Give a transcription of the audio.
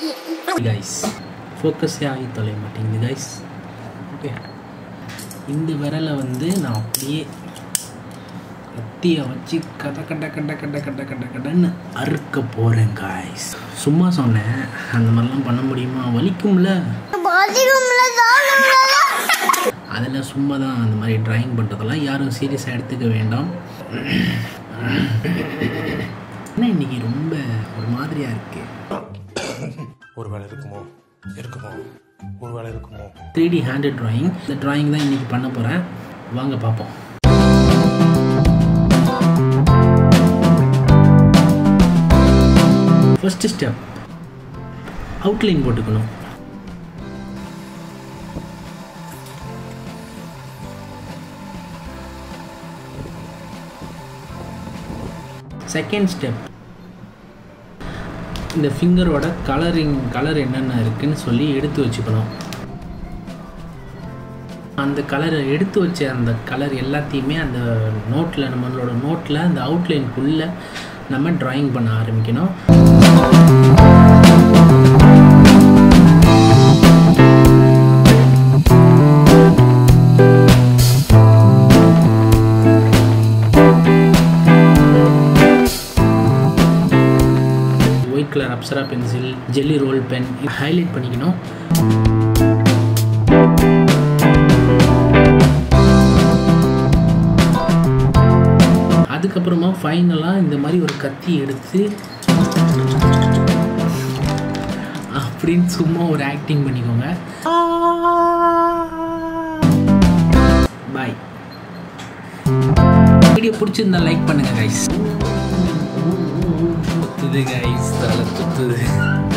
guys ஃபோக்கஸே ஆகி தொலைய மாட்டேங்குது கைஸ் ஓகே இந்த விரலை வந்து நான் அப்படியே கத்தியை வச்சு கட கட கட கட கட கட கடன்னு அறுக்க போகிறேன் காய்ஸ் சும்மா சொன்னேன் அந்த மாதிரிலாம் பண்ண முடியுமா வலிக்கும்ல அதில் சும்மா தான் அந்த மாதிரி ட்ராயிங் பண்ணுறதெல்லாம் யாரும் சீரியஸாக எடுத்துக்க வேண்டாம் என்ன இன்னைக்கு ரொம்ப ஒரு மாதிரியாக இருக்குது ஒருவேளை இருக்குமோ இருக்குமோ ஒருவேளை இருக்குமோ த்ரீ டி ஹேண்டட் ட்ராயிங் இந்த ட்ராயிங் தான் இன்றைக்கி பண்ண போகிறேன் வாங்க பார்ப்போம் ஃபர்ஸ்ட் ஸ்டெப் அவுட்லைன் போட்டுக்கணும் செகண்ட் ஸ்டெப் இந்த ஃபிங்கரோட கலரிங் கலர் என்னென்ன இருக்குன்னு சொல்லி எடுத்து வச்சுக்கணும் அந்த கலரை எடுத்து வச்ச அந்த கலர் எல்லாத்தையுமே அந்த நோட்டில் நம்மளோட நோட்டில் அந்த அவுட்லைனுக்குள்ளே நம்ம ட்ராயிங் பண்ண ஆரம்பிக்கணும் white colour Apsara pencil jelly roll pen highlight பண்ணிக்கணும் அதுக்கப்புறமா ஃபைனலாக இந்த மாதிரி ஒரு கத்தி எடுத்து அப்படின்னு சும்மா ஒரு ஆக்டிங் பண்ணிக்கோங்க பாய் வீடியோ பிடிச்சிருந்தா லைக் பண்ணுங்க கைஸ் குத்துது கைஸ் தலை குத்துது